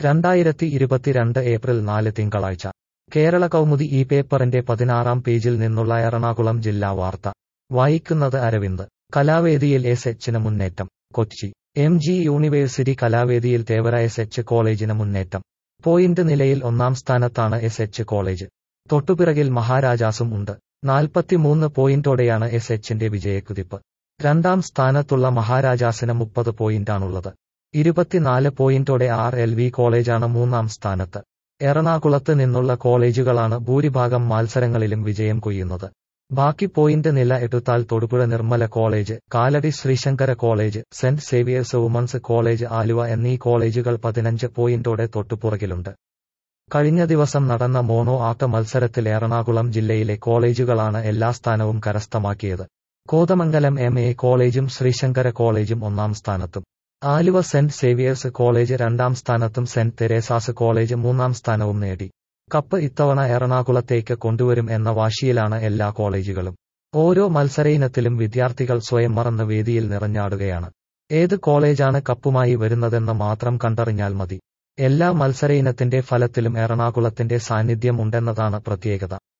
രണ്ടായിരത്തി ഇരുപത്തിരണ്ട് ഏപ്രിൽ നാല് തിങ്കളാഴ്ച കേരള കൗമുദി ഈ പേപ്പറിന്റെ പതിനാറാം പേജിൽ നിന്നുള്ള എറണാകുളം ജില്ലാ വാർത്ത വായിക്കുന്നത് അരവിന്ദ് കലാവേദിയിൽ എസ് എച്ചിന് മുന്നേറ്റം കൊച്ചി എം ജി യൂണിവേഴ്സിറ്റി കലാവേദിയിൽ തേവര എസ് എച്ച് കോളേജിന് മുന്നേറ്റം പോയിന്റ് നിലയിൽ ഒന്നാം സ്ഥാനത്താണ് എസ് എച്ച് കോളേജ് തൊട്ടുപിറകിൽ മഹാരാജാസും ഉണ്ട് നാൽപ്പത്തിമൂന്ന് പോയിന്റോടെയാണ് എസ് എച്ചിന്റെ വിജയക്കുതിപ്പ് രണ്ടാം സ്ഥാനത്തുള്ള മഹാരാജാസിന് മുപ്പത് പോയിന്റാണുള്ളത് ഇരുപത്തിനാല് പോയിന്റോടെ ആർ എൽ വി കോളേജാണ് മൂന്നാം സ്ഥാനത്ത് എറണാകുളത്ത് നിന്നുള്ള കോളേജുകളാണ് ഭൂരിഭാഗം മത്സരങ്ങളിലും വിജയം കൊയ്യുന്നത് ബാക്കി പോയിന്റ് നില എടുത്താൽ Thodupuzha Nirmala college Kalady Sreesankara college saint Xavier's women's college Aluva എന്നീ കോളേജുകൾ പതിനഞ്ച് പോയിന്റോടെ തൊട്ടുപുറകിലുണ്ട് കഴിഞ്ഞ ദിവസം നടന്ന മോണോ ആക്ട് മത്സരത്തിൽ എറണാകുളം ജില്ലയിലെ കോളേജുകളാണ് എല്ലാ സ്ഥാനവും കരസ്ഥമാക്കിയത് കോതമംഗലം എം എ കോളേജും ശ്രീശങ്കര കോളേജും ഒന്നാം സ്ഥാനത്തും ആലുവ സെന്റ് സേവിയേഴ്സ് കോളേജ് രണ്ടാം സ്ഥാനത്തും സെന്റ് തെരേസാസ് കോളേജ് മൂന്നാം സ്ഥാനവും നേടി കപ്പ് ഇത്തവണ എറണാകുളത്തേക്ക് കൊണ്ടുവരും എന്ന വാശിയിലാണ് എല്ലാ കോളേജുകളും ഓരോ മത്സരയിനത്തിലും വിദ്യാർത്ഥികൾ സ്വയം മറന്ന് വേദിയിൽ നിറഞ്ഞാടുകയാണ് ഏത് കോളേജാണ് കപ്പുമായി വരുന്നതെന്ന് മാത്രം കണ്ടറിഞ്ഞാൽ മതി എല്ലാ മത്സരയിനത്തിന്റെ ഫലത്തിലും എറണാകുളത്തിന്റെ സാന്നിധ്യം ഉണ്ടെന്നതാണ് പ്രത്യേകത